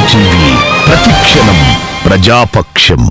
TV ప్రతిక్షణం ప్రజాపక్షం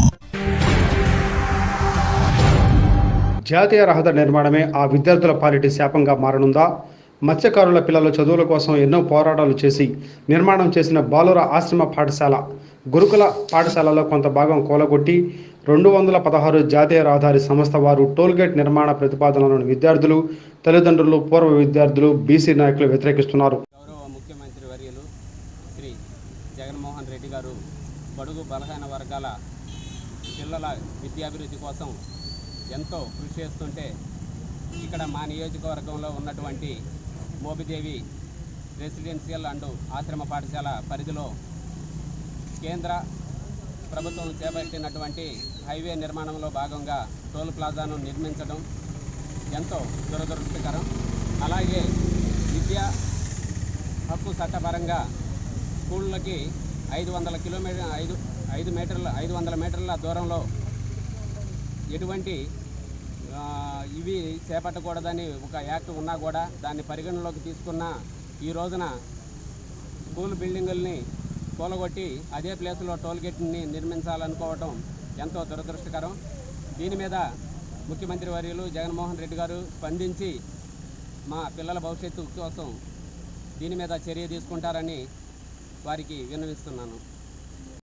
జాతీయ రహదారి నిర్మాణమే ఆ విద్యార్థుల పాలిటి శాపంగా మారనుందా మత్స్యకారుల పిల్లల చదువుల కోసం ఎన్నో పోరాటాలు చేసి నిర్మాణం చేసిన బాలుర ఆశ్రమ పాఠశాల గురుకుల పాఠశాలలో కొంత భాగం కూలగొట్టి రెండు వందల పదహారు జాతీయ రహదారి సంస్థ వారు టోల్గేట్ నిర్మాణ ప్రతిపాదనలను విద్యార్థులు తల్లిదండ్రులు పూర్వ విద్యార్థులు బీసీ నాయకులు వ్యతిరేకిస్తున్నారు గౌరవ ముఖ్యమంత్రి వర్యులు శ్రీ జగన్మోహన్ రెడ్డి గారు బడుగు బలహీన వర్గాల పిల్లల విద్యాభివృద్ధి కోసం ఎంతో కృషి చేస్తుంటే ఇక్కడ మా నియోజకవర్గంలో ఉన్నటువంటి మోపిదేవి రెసిడెన్షియల్ అండ్ ఆశ్రమ పాఠశాల పరిధిలో కేంద్ర ప్రభుత్వం చేపట్టినటువంటి హైవే నిర్మాణంలో భాగంగా టోల్ ప్లాజాను నిర్మించడం ఎంతో దురదృష్టకరం అలాగే విద్యా హక్కు చట్టపరంగా స్కూళ్ళకి ఐదు వందల కిలోమీటర్ ఐదు ఐదు మీటర్ల ఐదు వందల మీటర్ల దూరంలో ఎటువంటి ఆ, ఇవి చేపట్టకూడదని ఒక యాక్ట్ ఉన్నా కూడా దాన్ని పరిగణలోకి తీసుకున్న ఈ రోజున స్కూల్ బిల్డింగుల్ని కూలగొట్టి అదే ప్లేస్లో టోల్ గేట్ని నిర్మించాలనుకోవటం ఎంతో దురదృష్టకరం దీని మీద ముఖ్యమంత్రి వర్యులు జగన్మోహన్ రెడ్డి గారు స్పందించి మా పిల్లల భవిష్యత్తు కోసం దీని మీద చర్య తీసుకుంటారని వారికి విన్నవిస్తున్నాను